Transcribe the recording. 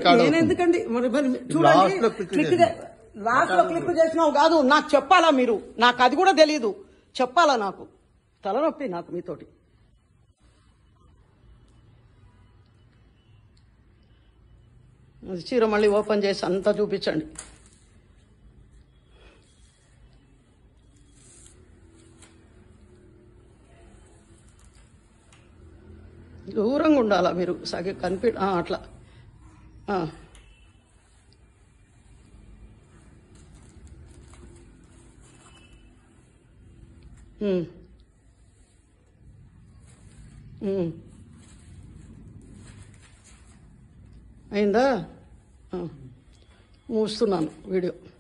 నేను ఎందుకండి మరి మరి Last లో click చూడండి చేయండి. లాస్ట్ లో క్లిక్ చేసినావు కాదు నాకు చెప్పాలా మీరు నాకు అది కూడా తెలియదు చెప్పాలా నాకు తలనొప్పి నాకు మీతోటి అది చీర మళ్ళీ ఓపెన్ చేసి అంతా చూపించండి దూరంగా ఉండాలా మీరు సగ కనిపి ఆ, అట్లా ఆ. ఉమ్. ఉమ్. అయిందా ఆ. మూస్తున్నాను వీడియో